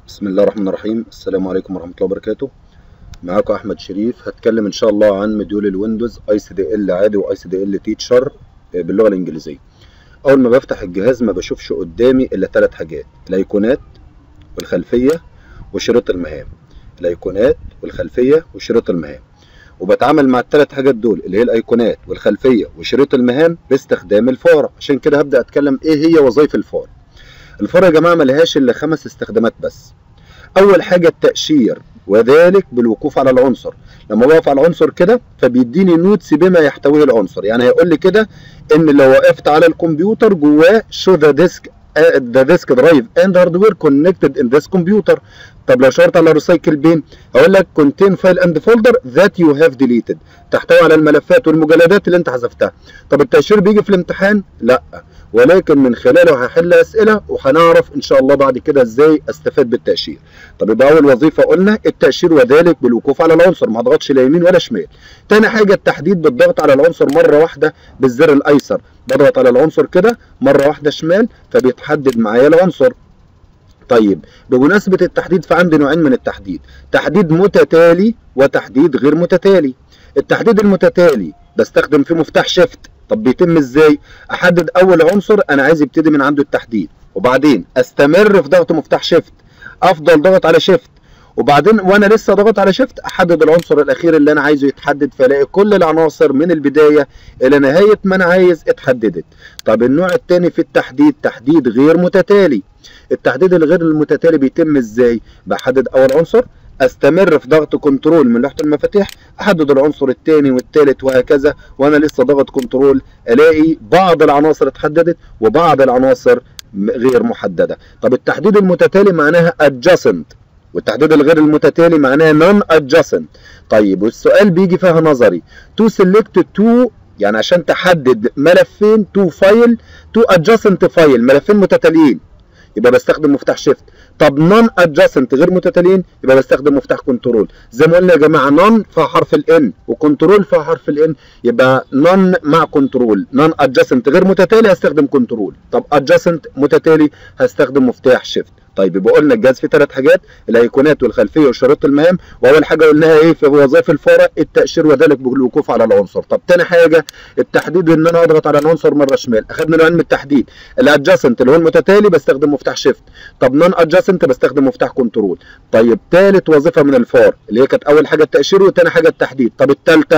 بسم الله الرحمن الرحيم السلام عليكم ورحمة الله وبركاته معاكم أحمد شريف هتكلم إن شاء الله عن مديول الويندوز اي سي دي ال عادي واي سي دي ال تيتشر باللغة الإنجليزية أول ما بفتح الجهاز ما بشوفش قدامي إلا ثلاث حاجات الأيقونات والخلفية وشريط المهام الأيقونات والخلفية وشريط المهام وبتعامل مع الثلاث حاجات دول اللي هي الأيقونات والخلفية وشريط المهام باستخدام الفارة عشان كده هبدأ أتكلم إيه هي وظائف الفار الفار يا جماعة ملهاش إلا خمس استخدامات بس اول حاجه التاشير وذلك بالوقوف على العنصر لما بقف على العنصر كده فبيديني نوتس بما يحتويه العنصر يعني هيقول لي كده ان لو وقفت على الكمبيوتر جواه شو ذا ديسك ذا ديسك درايف اند هاردوير كونكتد ان ذس كمبيوتر طب لو شرط على ريسايكل بين هقول لك كونتين فايل اند فولدر ذات يو هاف ديليتد تحتوي على الملفات والمجلدات اللي انت حذفتها طب التاشير بيجي في الامتحان لا ولكن من خلاله هحل اسئله وهنعرف ان شاء الله بعد كده ازاي استفاد بالتاشير طب يبقى اول وظيفه قلنا التاشير وذلك بالوقوف على العنصر ما اضغطش لا يمين ولا شمال تاني حاجه التحديد بالضغط على العنصر مره واحده بالزر الايسر بضغط على العنصر كده مره واحده شمال فبيتحدد معايا العنصر طيب بمناسبة التحديد فعندي نوعين من التحديد تحديد متتالي وتحديد غير متتالي التحديد المتتالي بستخدم فيه مفتاح شيفت طب بيتم ازاي احدد اول عنصر انا عايز يبتدي من عنده التحديد وبعدين استمر في ضغط مفتاح شيفت افضل ضغط على شيفت وبعدين وانا لسه ضغط على شيفت احدد العنصر الاخير اللي انا عايزه يتحدد فالاقي كل العناصر من البدايه الى نهايه ما انا عايز اتحددت طب النوع الثاني في التحديد تحديد غير متتالي التحديد الغير المتتالي بيتم ازاي بحدد اول عنصر استمر في ضغط كنترول من لوحه المفاتيح احدد العنصر الثاني والثالث وهكذا وانا لسه ضغط كنترول الاقي بعض العناصر اتحددت وبعض العناصر غير محدده طب التحديد المتتالي معناها adjacent والتحديد الغير المتتالي معناها non adjacent طيب والسؤال بيجي فيها نظري to select two يعني عشان تحدد ملفين تو فايل تو adjacent فايل ملفين متتاليين يبقى بستخدم مفتاح شيفت طب نون ادجاسنت غير متتاليين يبقى بستخدم مفتاح كنترول زي ما قلنا يا جماعه نون فيها حرف الان وكنترول فيها حرف الان يبقى نون مع كنترول نون ادجاسنت غير متتالي هستخدم كنترول طب ادجاسنت متتالي هستخدم مفتاح شيفت طيب يبقى قلنا الجهاز فيه ثلاث حاجات الايقونات والخلفيه وشريط المهام واول حاجه قلناها ايه في وظائف الفاره التاشير وذلك بالوقوف على العنصر طب تاني حاجه التحديد ان انا اضغط على العنصر مره شمال اخدنا نوعين من التحديد الادجاسنت اللي هو المتتالي بستخدم مفتاح شيفت طب نون ادجاسنت بستخدم مفتاح كنترول طيب ثالث وظيفه من الفار اللي هي كانت اول حاجه التاشير وثاني حاجه التحديد طب الثالثه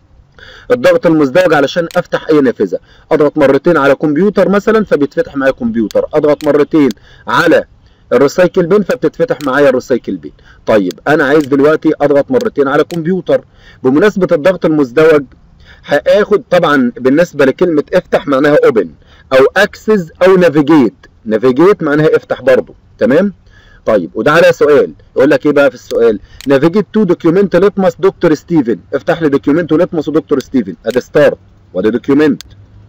الضغط المزدوج علشان افتح اي نافذه اضغط مرتين على كمبيوتر مثلا فبيتفتح معايا كمبيوتر اضغط مرتين على الريسايكل بين فبتتفتح معايا الريسايكل بين طيب انا عايز دلوقتي اضغط مرتين على كمبيوتر بمناسبه الضغط المزدوج هاخد طبعا بالنسبه لكلمه افتح معناها اوبن او اكسس او نافيجيت نافيجيت معناها افتح برضو تمام طيب وده على سؤال يقول لك ايه بقى في السؤال نافيجيت تو دوكيومنت ليتمس دكتور ستيفن افتح لي دوكيومنت ليتمس ودكتور ستيفن ادي ستارت وادي دوكيومنت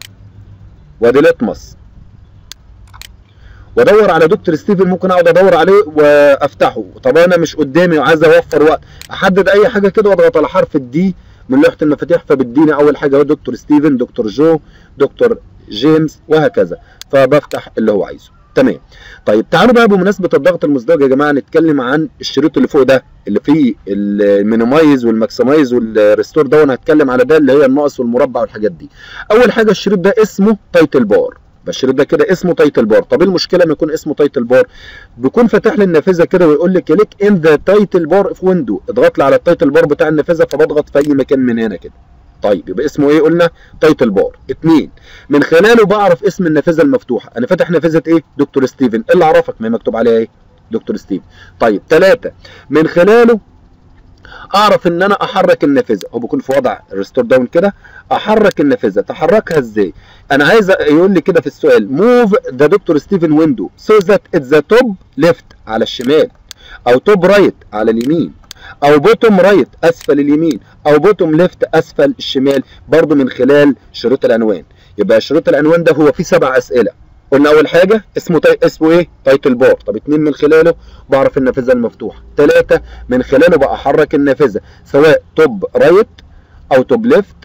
وادي ليتمس وادور على دكتور ستيفن ممكن اقعد ادور عليه وافتحه طب انا مش قدامي وعايز اوفر وقت احدد اي حاجه كده واضغط على حرف الدي من لوحه المفاتيح فبتديني اول حاجه هو دكتور ستيفن دكتور جو دكتور جيمس وهكذا فبفتح اللي هو عايزه تمام طيب تعالوا بقى بمناسبه الضغط المزدوج يا جماعه نتكلم عن الشريط اللي فوق ده اللي فيه المينيمايز والماكسمايز والريستور ده وانا هتكلم على ده اللي هي الناقص والمربع والحاجات دي اول حاجه الشريط ده اسمه تايتل بار الشريط ده كده اسمه تايتل بار طب ايه المشكله لما يكون اسمه تايتل بار بيكون فاتح لي النافذه كده ويقول لي كليك ان ذا تايتل بار في ويندو اضغط لي على التايتل بار بتاع النافذه فبضغط في اي مكان من هنا كده طيب يبقى اسمه ايه قلنا تايتل بار اتنين من خلاله بعرف اسم النافذه المفتوحه انا فاتح نافذه ايه دكتور ستيفن ايه اللي عرفك ما مكتوب عليها ايه دكتور ستيفن طيب ثلاثة من خلاله اعرف ان انا احرك النافذه هو بيكون في وضع ريستور داون كده احرك النافذه تحركها ازاي انا عايز يقول لي كده في السؤال موف ذا دكتور ستيفن ويندو سو ذات اتس ذا توب ليفت على الشمال او توب رايت على اليمين او بوتوم رايت اسفل اليمين او بوتوم ليفت اسفل الشمال برضو من خلال شريط العنوان يبقى شريط العنوان ده هو فيه سبع اسئله قلنا اول حاجه اسمه تاي... اسمه ايه تايتل بار طب اتنين من خلاله بعرف النافذه المفتوحه ثلاثه من خلاله بحرك النافذه سواء توب رايت او توب ليفت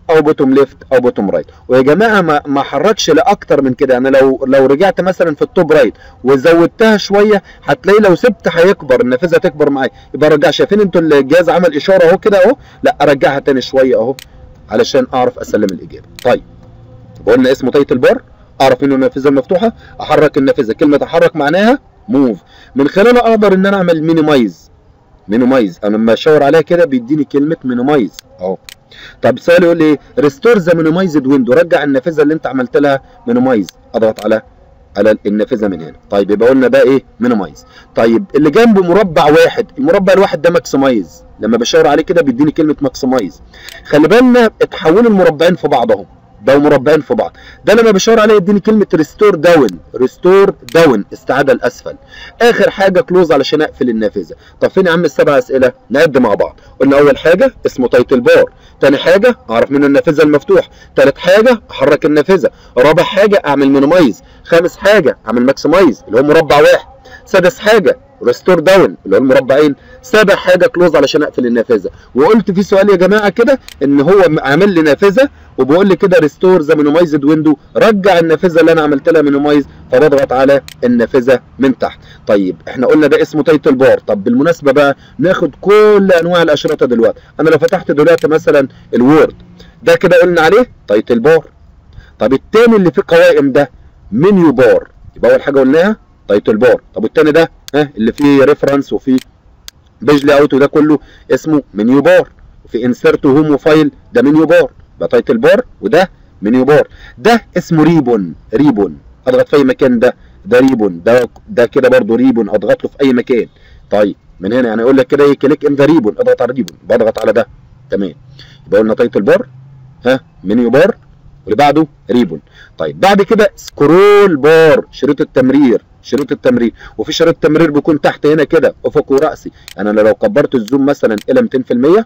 او بوتوم ليفت او بوتوم رايت ويا جماعه ما ما حركش لاكتر من كده يعني لو لو رجعت مثلا في التوب رايت وزودتها شويه هتلاقي لو سبت هيكبر النافذه تكبر معايا يبقى رجع شايفين انتوا الجهاز عمل اشاره اهو كده اهو لا ارجعها تاني شويه اهو علشان اعرف اسلم الاجابه طيب قلنا اسمه تايتل بار اعرف انه النافذه مفتوحه احرك النافذه كلمه احرك معناها موف من خلالها اقدر ان انا اعمل مينيمايز مينيمايز انا لما اشاور عليها كده بيديني كلمه مينيمايز اهو طب سؤال يقول لي ريستور ذا مينيمايزد ويندو رجع النافذه اللي انت عملت لها مينيمايز اضغط على على النافذه من هنا طيب يبقى قلنا ده ايه مينيمايز طيب اللي جنبه مربع واحد المربع الواحد ده ماكسمايز لما بشاور عليه كده بيديني كلمه ماكسمايز خلي بالنا اتحولوا المربعين في بعضهم بقوا مربعين في بعض ده لما بشاور عليه يديني كلمه ريستور داون ريستور داون استعاده الاسفل اخر حاجه كلوز علشان اقفل النافذه طب فين يا عم السبع اسئله نعد مع بعض قلنا اول حاجه اسمه تايتل بار تاني حاجه اعرف منه النافذه المفتوح تالت حاجه احرك النافذه رابع حاجه اعمل مينيمايز خامس حاجه اعمل ماكسمايز اللي هو مربع واحد سادس حاجه ريستور داون اللي هو المربعين سابع حاجه كلوز علشان اقفل النافذه وقلت في سؤال يا جماعه كده ان هو عامل لي نافذه وبيقول لي كده ريستور ذا مينيمايزد ويندو رجع النافذه اللي انا عملت لها مينيمايز فبضغط على النافذه من تحت طيب احنا قلنا ده اسمه تايتل بار طب بالمناسبه بقى ناخد كل انواع الاشرطه دلوقتي انا لو فتحت دلوقتي مثلا الوورد ده كده قلنا عليه تايتل بار طب التاني اللي فيه قوائم ده منيو بار يبقى اول حاجه قلناها تايتل بار طب والتاني ده ها اللي فيه ريفرنس وفيه بيج لي اوت وده كله اسمه منيو بار وفي انسرت وهوم وفايل ده منيو بار ده تايتل بار وده منيو بار ده اسمه ريبون ريبون اضغط في اي مكان ده ده ريبون ده ده كده برضه ريبون اضغط له في اي مكان طيب من هنا يعني اقول لك كده ايه كليك ان ذا ريبون اضغط على ريبون بضغط على ده تمام يبقى قلنا تايتل بار ها منيو بار واللي بعده ريبون طيب بعد كده سكرول بار شريط التمرير شريط التمرير وفي شريط تمرير بيكون تحت هنا كده افقي وراسي يعني انا لو كبرت الزوم مثلا الى 200%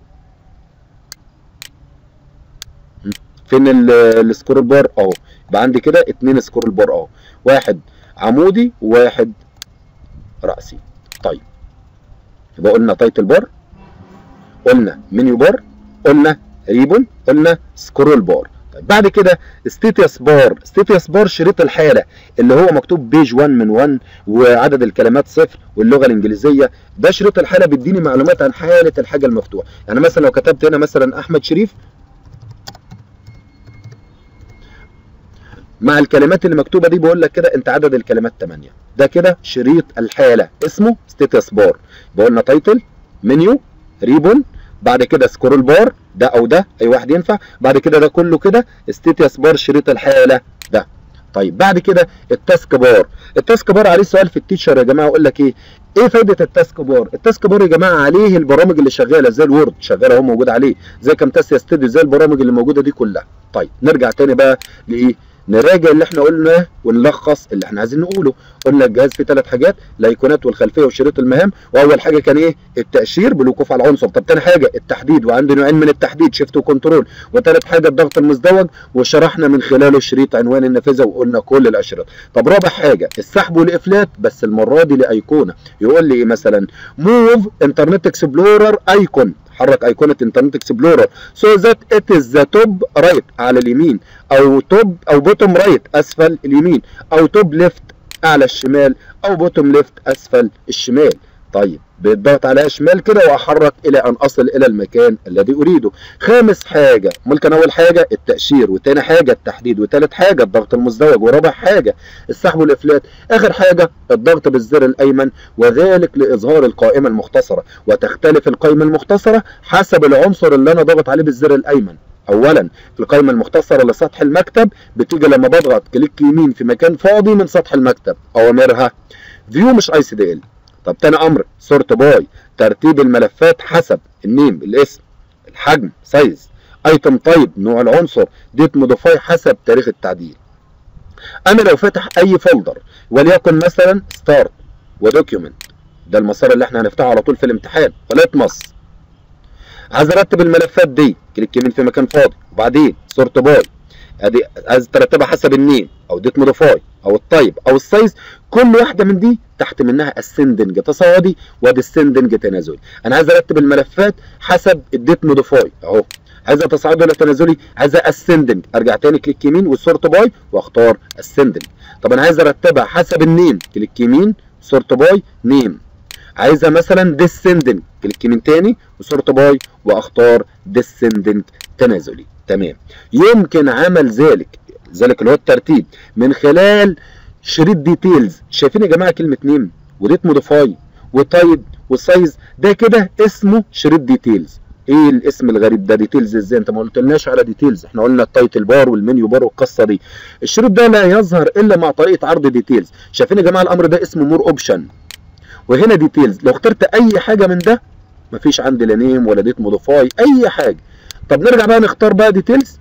فين السكرول بار اهو يبقى عندي كده اتنين سكرول بار اهو واحد عمودي وواحد راسي طيب يبقى قلنا تايتل بار قلنا منيو بار قلنا ريبون قلنا سكرول بار طيب بعد كده ستيتس بار ستيتس بار شريط الحاله اللي هو مكتوب بيج 1 من 1 وعدد الكلمات صفر واللغه الانجليزيه ده شريط الحاله بيديني معلومات عن حاله الحاجه المفتوحه يعني مثلا لو كتبت هنا مثلا احمد شريف مع الكلمات اللي مكتوبه دي بقول لك كده انت عدد الكلمات 8 ده كده شريط الحاله اسمه ستيتس بار بقولنا تايتل منيو ريبون بعد كده سكرول بار ده او ده اي واحد ينفع بعد كده ده كله كده ستيتس بار شريط الحاله ده طيب بعد كده التاسك بار التاسك بار عليه سؤال في التيتشر يا جماعه يقول لك ايه ايه فايده التاسك بار التاسك بار يا جماعه عليه البرامج اللي شغاله زي الوورد شغاله اهو موجود عليه زي كامتاسيا ستوديو زي البرامج اللي موجوده دي كلها طيب نرجع تاني بقى لايه نراجع اللي احنا قلناه ونلخص اللي احنا عايزين نقوله قلنا الجهاز فيه ثلاث حاجات الايقونات والخلفيه وشريط المهام واول حاجه كان ايه التاشير بالوقوف على العنصر طب ثاني حاجه التحديد وعنده نوعين من التحديد شيفت وكنترول وثالث حاجه الضغط المزدوج وشرحنا من خلاله شريط عنوان النافذه وقلنا كل الاشرطه طب رابع حاجه السحب والافلات بس المره دي لايقونه يقول لي ايه مثلا موف انترنت اكسبلورر ايكون حرك ايقونه انترنت اكسبلورر سو ذات ات از ذا توب رايت على اليمين او توب او بوتوم رايت اسفل اليمين او توب ليفت اعلى الشمال او بوتوم ليفت اسفل الشمال طيب بالضغط عليها شمال كده واحرك الى ان اصل الى المكان الذي اريده خامس حاجه ممكن اول حاجه التاشير وتاني حاجه التحديد وتالت حاجه الضغط المزدوج ورابع حاجه السحب والافلات اخر حاجه الضغط بالزر الايمن وذلك لاظهار القائمه المختصره وتختلف القائمه المختصره حسب العنصر اللي انا ضغط عليه بالزر الايمن اولا القائمه المختصره لسطح المكتب بتيجي لما بضغط كليك يمين في مكان فاضي من سطح المكتب اوامرها فيو مش اي سي دي ال طب تاني امر سورت باي ترتيب الملفات حسب النيم الاسم الحجم سايز ايتم تايب نوع العنصر ديت موديفاي حسب تاريخ التعديل انا لو فتح اي فولدر وليكن مثلا ستارت ودوكيومنت ده المسار اللي احنا هنفتحه على طول في الامتحان ولاتمس عايز ارتب الملفات دي كليك يمين في مكان فاضي وبعدين سورت باي ادي عايز ترتبها حسب النيم او ديت موديفاي او التايب او السايز كل واحده من دي تحت منها السندنج تصاعدي وديسندنج تنازلي انا عايز ارتب الملفات حسب الديت موديفاي اهو عايزها تصاعدي ولا تنازلي عايزها اسندنج ارجع تاني كليك يمين والسورت باي واختار اسندنج طب انا عايز ارتبها حسب النيم كليك يمين سورت باي نيم عايزها مثلا ديسندنج كليك يمين تاني وسورت باي واختار ديسندنج تنازلي تمام يمكن عمل ذلك ذلك اللي هو الترتيب من خلال شريط ديتيلز شايفين يا جماعه كلمه نيم وديت موديفاي وتايب وسايز ده كده اسمه شريط ديتيلز ايه الاسم الغريب ده ديتيلز ازاي انت ما قلتلناش على ديتيلز احنا قلنا التايتل بار والمنيو بار والقصه دي الشريط ده لا يظهر الا مع طريقه عرض ديتيلز شايفين يا جماعه الامر ده اسمه مور اوبشن وهنا ديتيلز لو اخترت اي حاجه من ده مفيش عندي لا نيم ولا ديت موديفاي اي حاجه طب نرجع بقى نختار بقى ديتيلز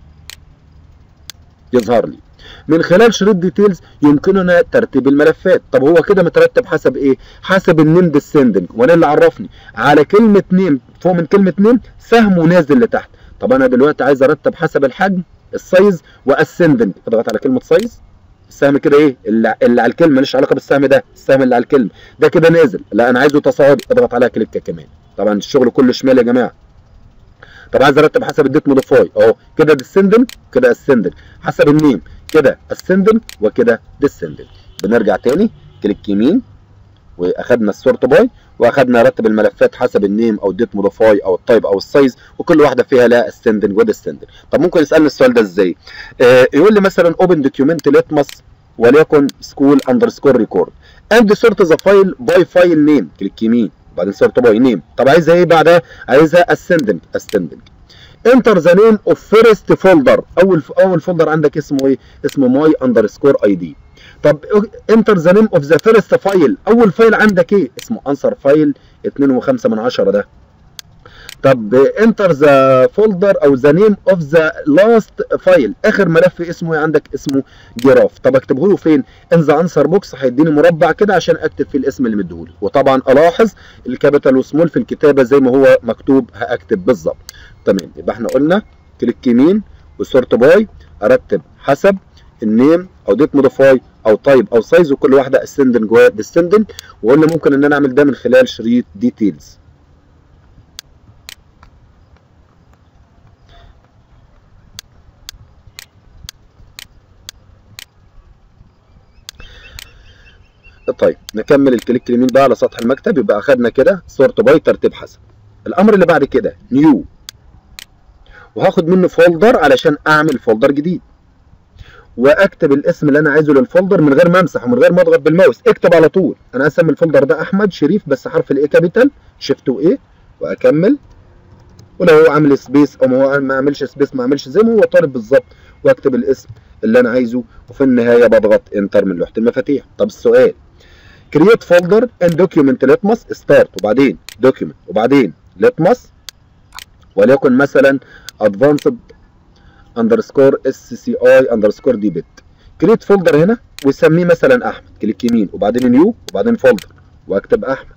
يظهر لي من خلال شريط ديتيلز يمكننا ترتيب الملفات طب هو كده مترتب حسب ايه حسب النيم ديسندنج وانا اللي عرفني على كلمه نيم فوق من كلمه نيم سهم نازل لتحت طب انا دلوقتي عايز ارتب حسب الحجم السايز واسندنج اضغط على كلمه سايز السهم كده ايه اللي, اللي على الكلمه ماليش علاقه بالسهم ده السهم اللي على الكلمه ده كده نازل لا انا عايزه تصاعدي اضغط عليها كليك كمان طبعا الشغل كله شمال يا جماعه طب عايز ارتب حسب الديت موديفاي اهو كده ديسندنت كده اسندنت حسب النيم كده اسندنت وكده ديسندنت بنرجع تاني كليك يمين واخدنا السورت باي واخدنا رتب الملفات حسب النيم او الديت موديفاي او التايب او السايز وكل واحده فيها لها اسندنج وديسندنج طب ممكن يسالني السؤال ده ازاي آه يقول لي مثلا اوبن دوكيومنت ليتمس وليكن سكول اندرسكور ريكورد اند سورت ذا فايل باي فايل نيم كليك يمين وبعدين سورت باي نيم طب عايزها ايه بعدها عايزها اسندنج اسندنج انتر ذا نيم اوف فيرست فولدر اول اول فولدر عندك اسمه ايه اسمه ماي اندرسكور اي دي طب انتر ذا نيم اوف ذا فيرست فايل اول فايل عندك ايه اسمه انسر فايل 2.5 من 10 ده طب انتر ذا فولدر او ذا نيم اوف ذا لاست فايل اخر ملف اسمه ايه عندك اسمه جراف طب اكتبه له فين ان ذا انسر بوكس هيديني مربع كده عشان اكتب فيه الاسم اللي مديهولي وطبعا الاحظ الكابيتال وسمول في الكتابه زي ما هو مكتوب هاكتب بالظبط تمام يبقى احنا قلنا كليك يمين وسورت باي ارتب حسب النيم او ديت موديفاي او تايب او سايز وكل واحده اسندنج وديسندنج وقلنا ممكن ان انا اعمل ده من خلال شريط ديتيلز طيب نكمل الكليك اليمين بقى على سطح المكتب يبقى اخدنا كده سورت باي ترتيب حسب الامر اللي بعد كده نيو وهاخد منه فولدر علشان اعمل فولدر جديد واكتب الاسم اللي انا عايزه للفولدر من غير ما امسح ومن غير ما اضغط بالماوس اكتب على طول انا اسمي الفولدر ده احمد شريف بس حرف الاي كابيتال شيفت وايه واكمل ولو هو عامل سبيس او ما هو ما عملش سبيس ما عملش زي ما هو طالب بالظبط واكتب الاسم اللي انا عايزه وفي النهايه بضغط انتر من لوحه المفاتيح طب السؤال create folder and document litmus start وبعدين document وبعدين litmus وليكن مثلا advanced underscore sci underscore dbit create folder هنا وسميه مثلا احمد كليك يمين وبعدين نيو وبعدين folder واكتب احمد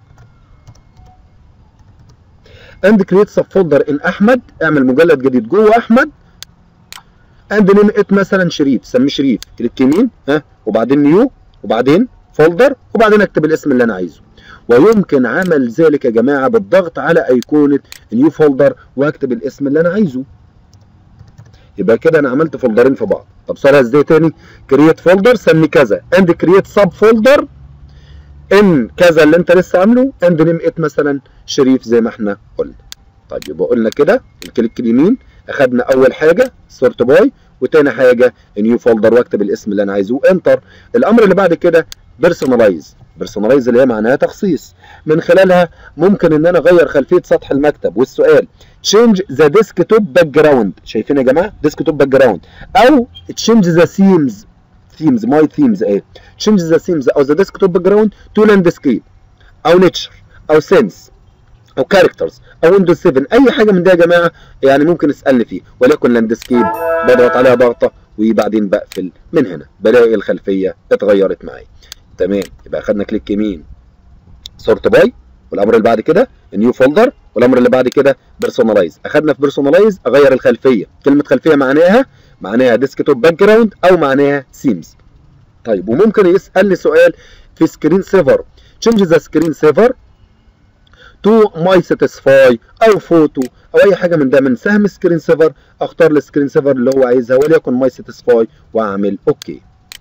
and create subfolder in احمد اعمل مجلد جديد جوه احمد and name it مثلا شريف سميه شريف كليك يمين ها وبعدين نيو وبعدين فولدر وبعدين اكتب الاسم اللي انا عايزه ويمكن عمل ذلك يا جماعه بالضغط على ايقونه نيو فولدر واكتب الاسم اللي انا عايزه يبقى كده انا عملت فولدرين في بعض طب صارها ازاي تاني كرييت فولدر سمي كذا اند كرييت سب فولدر ان كذا اللي انت لسه عامله اند نيم ات مثلا شريف زي ما احنا قلنا طيب يبقى قلنا كده الكليك اليمين اخدنا اول حاجه سورت باي وتاني حاجه نيو فولدر واكتب الاسم اللي انا عايزه انتر الامر اللي بعد كده بيرسونلايز بيرسونلايز اللي هي معناها تخصيص من خلالها ممكن ان انا اغير خلفيه سطح المكتب والسؤال تشينج ذا ديسكتوب باك جراوند شايفين يا جماعه ديسكتوب باك جراوند او تشينج ذا ثيمز ثيمز ماي ثيمز اهي تشينج ذا ثيمز او ذا ديسكتوب باك جراوند تو لاندسكيب او نيتشر او سينس او كاركترز او ويندوز 7 اي حاجه من دي يا جماعه يعني ممكن اسالني فيه وليكن لاندسكيب بضغط عليها ضغطه وبعدين بقفل من هنا بلاقي الخلفيه اتغيرت معايا تمام يبقى اخدنا كليك يمين سورت باي والامر اللي بعد كده نيو فولدر والامر اللي بعد كده بيرسونلايز اخدنا في بيرسونلايز اغير الخلفيه كلمه خلفيه معناها معناها ديسكتوب باك جراوند او معناها سيمز طيب وممكن يسالني سؤال في سكرين سيفر تشينج ذا سكرين سيفر تو ماي ساتيسفاي او فوتو او اي حاجه من ده من سهم سكرين سيفر اختار السكرين سيفر اللي هو عايزها وليكن ماي ساتيسفاي واعمل اوكي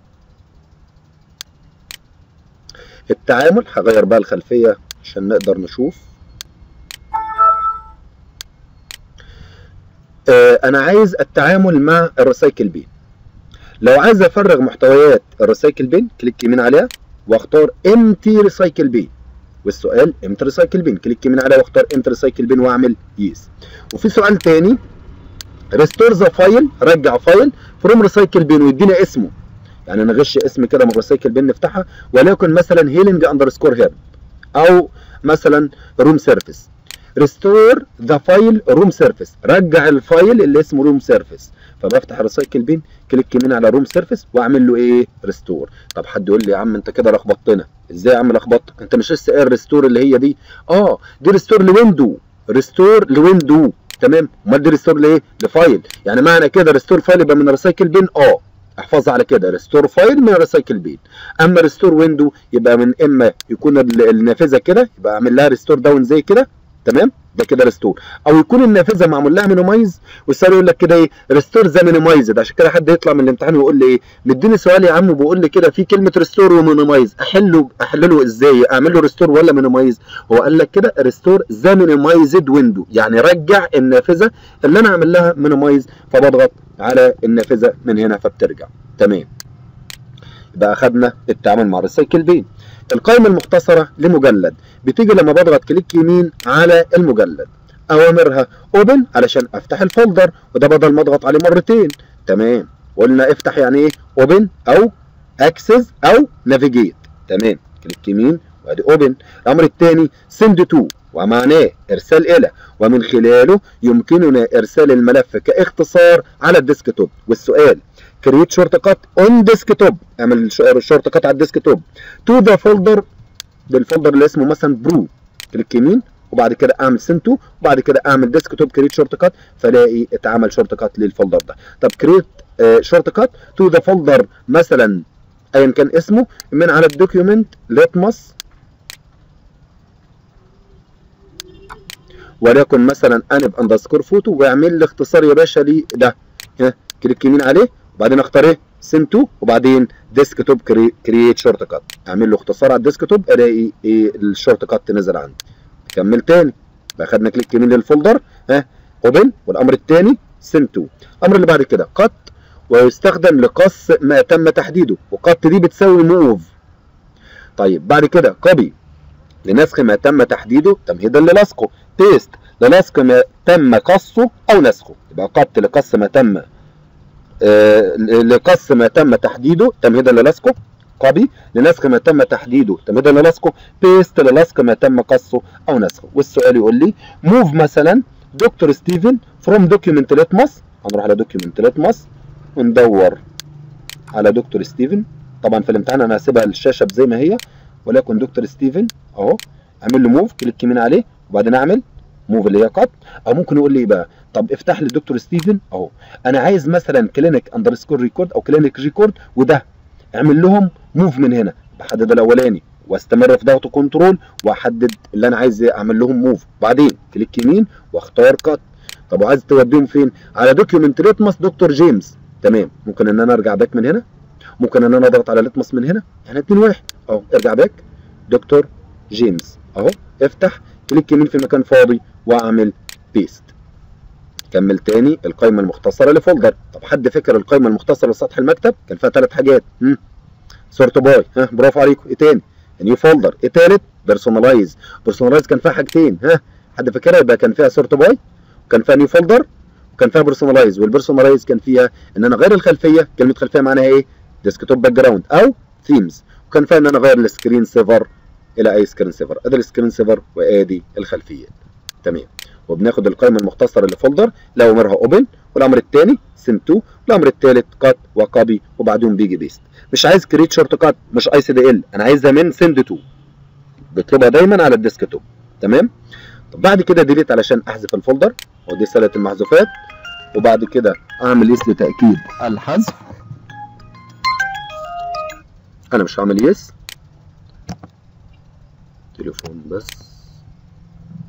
التعامل هغير بقى الخلفيه عشان نقدر نشوف آه انا عايز التعامل مع الريسايكل بين لو عايز افرغ محتويات الريسايكل بين كليك يمين عليها واختار امتي ريسايكل بين والسؤال امتى ريسايكل بين كليك يمين عليها واختار امتى ريسايكل بين واعمل يس وفي سؤال تاني ريستور ذا فايل رجع فايل فروم ريسايكل بين ويدينا اسمه يعني نغش اسم كده من ريسايكل بين نفتحها وليكن مثلا هيلينج اندرسكور هيرب او مثلا روم سيرفيس ريستور ذا فايل روم سيرفيس رجع الفايل اللي اسمه روم سيرفيس فبفتح الريسايكل بين كليك يمين على روم سيرفيس واعمل له ايه ريستور طب حد يقول لي يا عم انت كده لخبطتنا ازاي يا عم لخبطتك انت مش لسه قايل ريستور اللي هي دي اه دي ريستور لويندو ريستور لويندو تمام امال دي ريستور لايه لفايل يعني معنى كده ريستور فايل يبقى من الريسايكل بين اه احفظها على كده ريستور فايل من الريسايكل بين اما ريستور ويندو يبقى من اما يكون النافذه كده يبقى اعمل لها ريستور داون زي كده تمام ده كده ريستور او يكون النافذه معمول لها مينيمايز والسؤال يقول لك كده ايه ريستور ذا مينيمايزد عشان كده حد يطلع من الامتحان ويقول لي ايه مديني سؤال يا عم وبيقول لي كده في كلمه ريستور ومينيمايز احله احلله ازاي اعمل له ريستور ولا مينيمايز هو قال لك كده ريستور ذا مينيمايزد ويندو يعني رجع النافذه اللي انا عامل لها مينيمايز فبضغط على النافذه من هنا فبترجع تمام يبقى اخدنا التعامل مع الريسايكل بين القائمة المختصرة لمجلد بتيجي لما بضغط كليك يمين على المجلد أوامرها اوبن علشان أفتح الفولدر وده بدل ما أضغط عليه مرتين تمام قلنا افتح يعني إيه اوبن أو اكسس أو نافيجيت تمام كليك يمين وادي اوبن الأمر الثاني سند تو ومعناه إرسال إلى ومن خلاله يمكننا إرسال الملف كاختصار على الديسكتوب والسؤال كريت شورت كات اون ديسكتوب اعمل الشورت كات على الديسكتوب تو ذا فولدر بالفولدر اللي اسمه مثلا برو كليك يمين وبعد كده اعمل سنتو وبعد كده اعمل ديسكتوب كريت شورت كات فلاقي اتعمل شورت كات للفولدر ده طب كريت شورت كات تو ذا فولدر مثلا ايا كان اسمه من على الدوكيومنت ليتمس وليكن مثلا انب اندرسكور فوتو واعمل لي اختصار يا باشا لده ها كليك يمين عليه وبعدين اختار ايه سنتو وبعدين ديسكتوب كرييت شورت كات اعمل له اختصار على الديسكتوب الاقي ايه الشورت كات نزل عندي كمل تاني اخدنا كليك يمين للفولدر ها اوبن والامر الثاني سنتو الامر اللي بعد كده قط ويستخدم لقص ما تم تحديده وقط دي بتساوي موف طيب بعد كده كوبي لنسخ ما تم تحديده تمهيدا للصقه بيست للصق ما تم قصه او نسخه يبقى قط لقص ما تم آه لقص ما تم تحديده تمهيدا للصقه كوبي لنسخ ما تم تحديده تمهيدا للصقه بيست للصق ما تم قصه او نسخه والسؤال يقول لي موف مثلا دكتور ستيفن فروم دوكيومنت ليتمس هنروح على دوكيومنت ليتمس وندور على دكتور ستيفن طبعا في الامتحان انا هسيبها الشاشه زي ما هي وليكن دكتور ستيفن اهو اعمل له موف كليك يمين عليه وبعدين اعمل موف اللي هي قط او ممكن يقول لي ايه بقى طب افتح لي دكتور ستيفن اهو انا عايز مثلا كلينيك اندرسكور ريكورد او كلينيك ريكورد وده اعمل لهم موف من هنا بحدد الاولاني واستمر في ضغط كنترول واحدد اللي انا عايز اعمل لهم موف بعدين كليك يمين واختار كات طب وعايز توديهم فين على دوكيومنت ليتمس دكتور جيمس تمام ممكن ان انا ارجع باك من هنا ممكن ان انا اضغط على ليتمس من هنا يعني 2 1 اهو ارجع باك دكتور جيمس اهو افتح كليك يمين في مكان فاضي واعمل بيست كمل تاني القائمة المختصرة لفولدر طب حد فكر القائمة المختصرة لسطح المكتب كان فيها ثلاث حاجات سورت باي ها برافو عليكم ايه تاني نيو فولدر ايه تالت بيرسونلايز بيرسونلايز كان فيها حاجتين ها حد فاكرها يبقى كان فيها سورت باي وكان فيها نيو فولدر وكان فيها بيرسونلايز والبيرسونلايز كان فيها ان انا اغير الخلفيه كلمه خلفيه معناها ايه ديسكتوب باك جراوند او ثيمز وكان فيها ان انا اغير السكرين سيفر الى اي سكرين سيفر ادي السكرين سيفر وادي الخلفيات تمام وبناخد القائمه المختصره لفولدر لو امرها اوبن والامر الثاني سيم تو والامر الثالث كات وكوبي وبعدهم بيجي بيست مش عايز كريت شورت كات مش اي سي دي ال انا عايزها من سند تو بتبقى دايما على الديسكتوب تمام طب بعد كده ديليت علشان احذف الفولدر ودي سله المحذوفات وبعد كده اعمل يس لتاكيد الحذف انا مش هعمل يس تليفون بس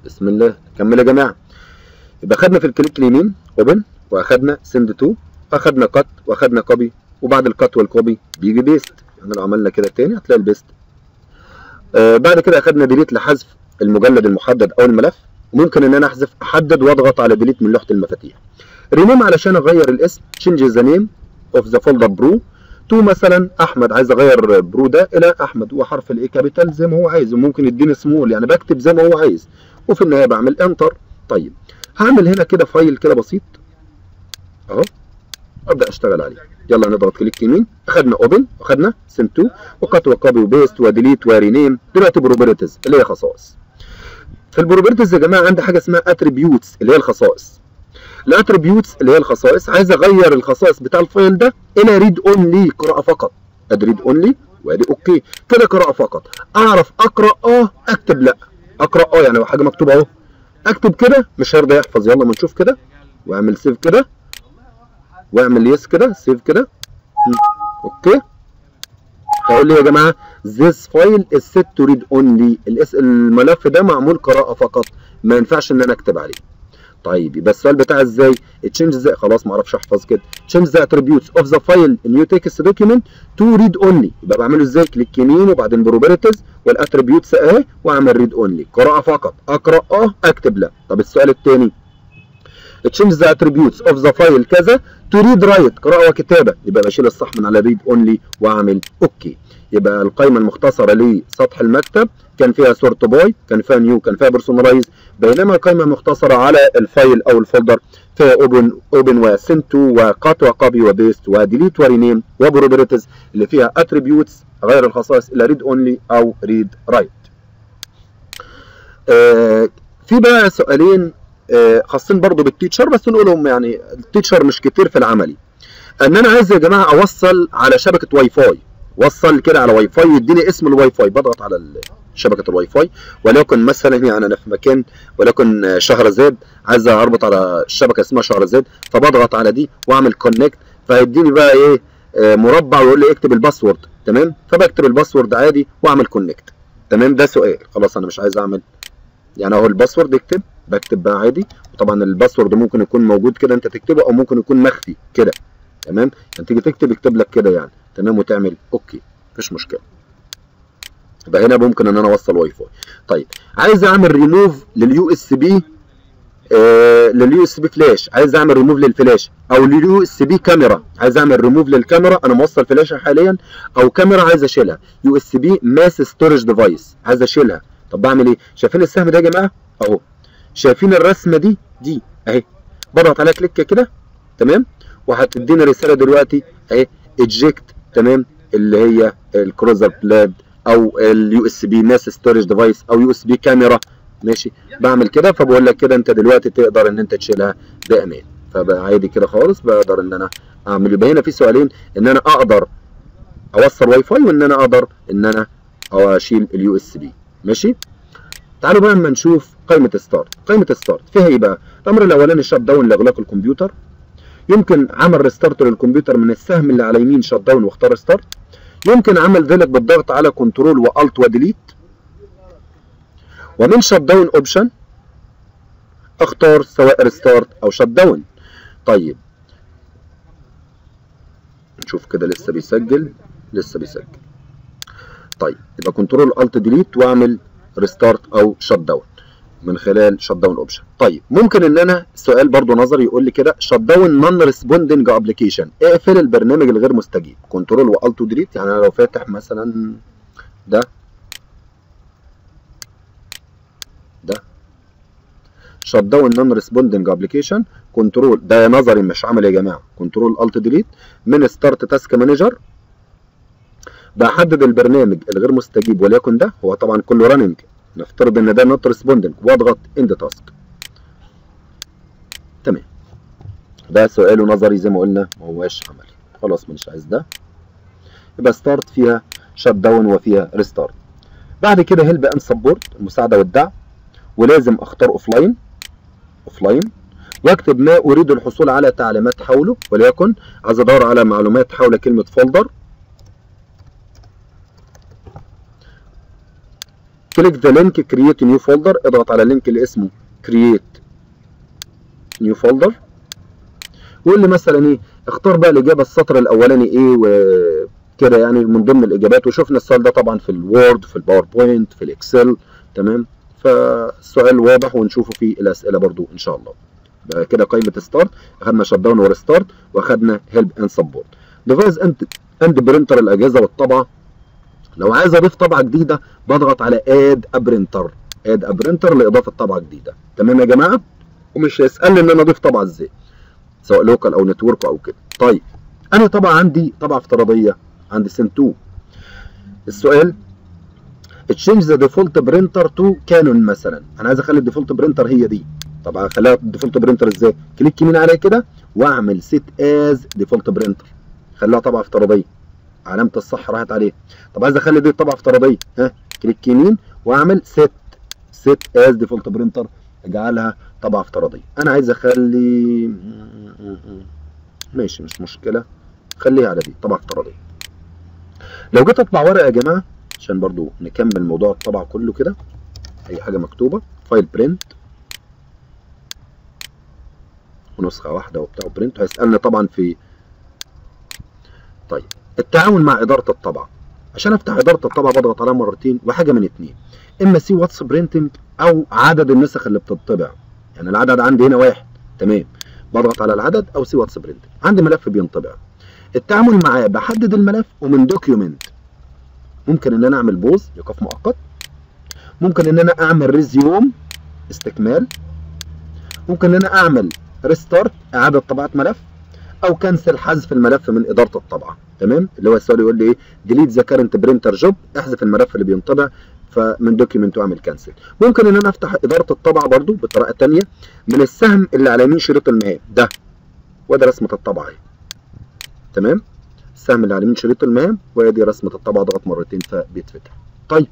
بسم الله نكمل يا جماعه يبقى خدنا في الكليك اليمين اوبن واخدنا سند تو اخدنا كات واخدنا كوبي وبعد الكات والكوبي بيجي بيست يعني لو عملنا كده تاني هتلاقي البيست آه بعد كده اخدنا ديليت لحذف المجلد المحدد او الملف ممكن ان انا احذف احدد واضغط على ديليت من لوحه المفاتيح رينيم علشان اغير الاسم تشينج ذا نيم اوف ذا فولدر برو تو مثلا احمد عايز اغير برو ده الى احمد وحرف الاي كابيتال زي ما هو عايز وممكن يديني سمول يعني بكتب زي ما هو عايز وفي النهايه بعمل انتر طيب هعمل هنا كده فايل كده بسيط اهو ابدا اشتغل عليه يلا نضغط كليك يمين اخدنا اوبن واخدنا سنت تو وكات وكوبي وبيست وديليت ورينيم دلوقتي بروبرتيز اللي هي خصائص في البروبرتيز يا جماعه عندي حاجه اسمها اتريبيوتس اللي هي الخصائص الاتريبيوتس اللي هي الخصائص عايز اغير الخصائص بتاع الفايل ده الى ريد اونلي قراءه فقط ادي ريد اونلي وادي اوكي كده قراءه فقط اعرف اقرا اه اكتب لا اقرا اه يعني حاجه مكتوبه اهو اكتب كده مش هيرضى يحفظ يلا ما نشوف كده واعمل سيف كده واعمل يس كده سيف كده اوكي هقول لي يا جماعه this file is set to read only الاس الملف ده معمول قراءه فقط ما ينفعش ان انا اكتب عليه طيب يبقى السؤال بتاع ازاي تشينج ازاي خلاص ما اعرفش احفظ كده تشينج ذا attributes of the file in new text document to read only يبقى بعمله ازاي كليك يمين وبعدين بروبرتيز والاتريبيوتس اهي واعمل ريد اونلي قراءه فقط اقرا اه اكتب لا طب السؤال الثاني تشينج ذا اتريبيوتس اوف ذا فايل كذا تو ريد رايت قراءه وكتابه يبقى بشيل الصح من على ريد اونلي واعمل اوكي يبقى القائمه المختصره لسطح المكتب كان فيها سورت باي كان فيها نيو كان فيها بيرسونلايز بينما القائمه المختصره على الفايل او الفولدر فيها اوبن اوبن وسنتو وقات وكوبي وبيست وديليت ورينيم وبروبرتيز اللي فيها اتريبيوتس غير الخصائص الى ريد اونلي او ريد رايت آه في بقى سؤالين آه خاصين برضو بالتيتشر بس نقولهم يعني التيتشر مش كتير في العملي ان انا عايز يا جماعه اوصل على شبكه واي فاي وصل كده على واي فاي يديني اسم الواي فاي بضغط على شبكه الواي فاي ولكن مثلا يعني انا في مكان ولكن شهرزاد عايز اربط على الشبكه اسمها شهرزاد فبضغط على دي واعمل كونكت فيديني بقى ايه آه مربع ويقول لي اكتب الباسورد تمام فبكتب الباسورد عادي واعمل كونكت تمام ده سؤال خلاص انا مش عايز اعمل يعني اهو الباسورد اكتب بكتب بقى عادي وطبعا الباسورد ممكن يكون موجود كده انت تكتبه او ممكن يكون مخفي كده تمام يعني تيجي تكتب يكتب لك كده يعني تمام وتعمل اوكي مفيش مشكله يبقى هنا ممكن ان انا اوصل واي فاي طيب عايز اعمل ريموف لليو اس بي آه لليو اس بي فلاش عايز اعمل ريموف للفلاش او لليو اس بي كاميرا عايز اعمل ريموف للكاميرا انا موصل فلاشه حاليا او كاميرا عايز اشيلها يو اس بي ماس ستورج ديفايس عايز اشيلها طب بعمل ايه شايفين السهم ده يا جماعه اهو شايفين الرسمه دي دي اهي بضغط عليها كليك كده تمام وهتديني رساله دلوقتي اهي اجكت تمام اللي هي الكروزر بلاد او اليو اس بي ماس ستورج ديفايس او يو اس بي كاميرا ماشي بعمل كده فبقول لك كده انت دلوقتي تقدر ان انت تشيلها بامان فبقى عادي كده خالص بقدر ان انا اعمل يبقى هنا في سؤالين ان انا اقدر اوصل واي فاي وان انا اقدر ان انا اشيل اليو اس بي ماشي تعالوا بقى اما نشوف قائمه ستارت قائمه ستارت فيها ايه بقى الامر الاولاني شات داون لاغلاق الكمبيوتر يمكن عمل ريستارت للكمبيوتر من السهم اللي على يمين شات داون واختار ستارت يمكن عمل ذلك بالضغط على كنترول والت وديليت ومن شات داون اوبشن اختار سواء ريستارت او شات داون طيب نشوف كده لسه بيسجل لسه بيسجل طيب يبقى كنترول الت ديليت واعمل ريستارت او شات داون من خلال شات داون اوبشن طيب ممكن ان انا سؤال برضو نظري يقول لي كده شات داون نون ريسبوندنج ابلكيشن اقفل البرنامج الغير مستجيب كنترول والت ديليت يعني انا لو فاتح مثلا ده ده شات داون نون ريسبوندنج ابلكيشن كنترول ده نظري مش عملي يا جماعه كنترول الت ديليت من ستارت تاسك مانجر بحدد البرنامج الغير مستجيب وليكن ده هو طبعا كله راننج نفترض ان ده نوت ريسبوندنج واضغط اند تاسك تمام ده سؤال نظري زي ما قلنا ما هواش عملي خلاص مش عايز ده يبقى ستارت فيها شات داون وفيها ريستارت بعد كده هيلب اند سبورت المساعده والدعم ولازم اختار اوف لاين اوف لاين واكتب ما اريد الحصول على تعليمات حوله وليكن عايز ادور على معلومات حول كلمه فولدر كليك ذا لينك كرييت نيو فولدر اضغط على اللينك اللي اسمه كرييت نيو فولدر ويقول لي مثلا ايه اختار بقى الاجابه السطر الاولاني ايه وكده يعني من ضمن الاجابات وشفنا السؤال ده طبعا في الوورد في الباوربوينت في الاكسل تمام فالسؤال واضح ونشوفه في الاسئله برضو ان شاء الله بقى كده قائمه ستارت اخدنا شت داون وريستارت واخدنا هيلب اند سبورت ديفايس اند اند برينتر الاجهزه والطبعه لو عايز اضيف طبعه جديده بضغط على اد ابرنتر اد ابرنتر لاضافه طبعه جديده تمام يا جماعه ومش هيسالني ان انا اضيف طبعه ازاي سواء لوكال او نتورك او كده طيب انا طبعا عندي طبعه افتراضيه عندي سن 2 السؤال تشينج ذا ديفولت برينتر تو كانون مثلا انا عايز اخلي الديفولت برينتر هي دي طب هخليها الديفولت برينتر ازاي كليك يمين عليها كده واعمل سيت از ديفولت برينتر خليها طبعه افتراضيه علامه الصح راحت عليه طب عايز اخلي دي طبعه افتراضيه ها كليك يمين واعمل سيت سيت از ديفولت برينتر اجعلها طبعه افتراضيه انا عايز اخلي ماشي مش مشكله خليها على دي طبعه افتراضيه لو جيت اطبع ورقه يا جماعه عشان برضو نكمل موضوع الطبع كله كده اي حاجه مكتوبه فايل برنت ونسخه واحده وبتاع برنت هيسالنا طبعا في طيب التعامل مع اداره الطبعه عشان افتح اداره الطبعه بضغط عليها مرتين وحاجه من اتنين اما سي واتس برينتنج او عدد النسخ اللي بتطبع يعني العدد عندي هنا واحد تمام بضغط على العدد او سي واتس برينتنج عندي ملف بينطبع التعامل معاه بحدد الملف ومن دوكيومنت ممكن ان انا اعمل بوز ايقاف مؤقت ممكن ان انا اعمل ريزيوم استكمال ممكن ان انا اعمل ريستارت اعاده طباعه ملف او كنسل حذف الملف من اداره الطبعه تمام اللي هو السؤال يقول لي ايه ديليت ذا كارنت برينتر جوب احذف الملف اللي بينطبع فمن دوكيمنت واعمل كنسل ممكن ان انا افتح اداره الطبعه برضو بطريقه ثانيه من السهم اللي على يمين شريط المهام ده وده رسمه الطبعه اهي تمام السهم اللي على يمين شريط المهام وادي رسمه الطبعه ضغط مرتين فبيتفتح طيب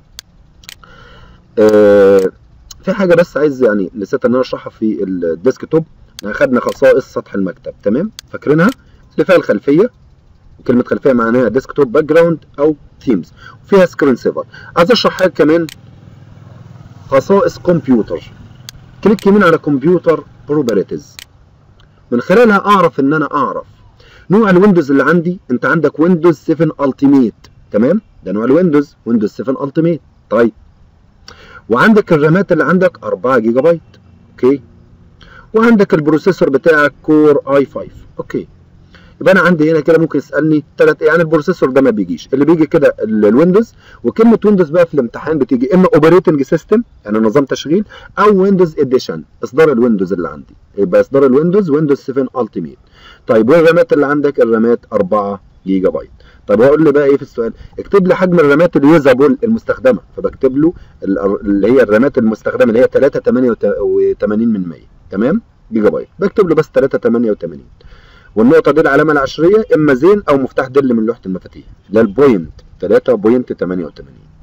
آه في حاجه بس عايز يعني نسيت ان انا اشرحها في الديسك توب اخدنا خصائص سطح المكتب تمام فاكرينها اللي فيها الخلفيه وكلمه خلفيه معناها ديسك توب باك جراوند او ثيمز وفيها سكرين سيفر عايز اشرح حاجه كمان خصائص كمبيوتر كليك يمين على كمبيوتر بروبرتيز من خلالها اعرف ان انا اعرف نوع الويندوز اللي عندي انت عندك ويندوز 7 التيميت تمام ده نوع الويندوز ويندوز 7 التيميت طيب وعندك الرامات اللي عندك 4 جيجا بايت اوكي وعندك البروسيسور بتاعك كور اي 5 اوكي يبقى انا عندي هنا كده ممكن يسالني ثلاث يعني البروسيسور ده ما بيجيش اللي بيجي كده الويندوز وكلمه ويندوز بقى في الامتحان بتيجي اما اوبريتنج سيستم يعني نظام تشغيل او ويندوز اديشن اصدار الويندوز اللي عندي يبقى اصدار الويندوز ويندوز 7 التيميت طيب والرامات اللي عندك الرامات 4 جيجا بايت طب هقول لي بقى ايه في السؤال اكتب لي حجم الرامات اليوزابل المستخدمه فبكتب له اللي هي الرامات المستخدمه اللي هي 3 88 من 100 تمام جيجا بايت بكتب له بس 3 88 والنقطه دي العلامه العشريه اما زين او مفتاح دل من لوحه المفاتيح اللي هي البوينت 3.88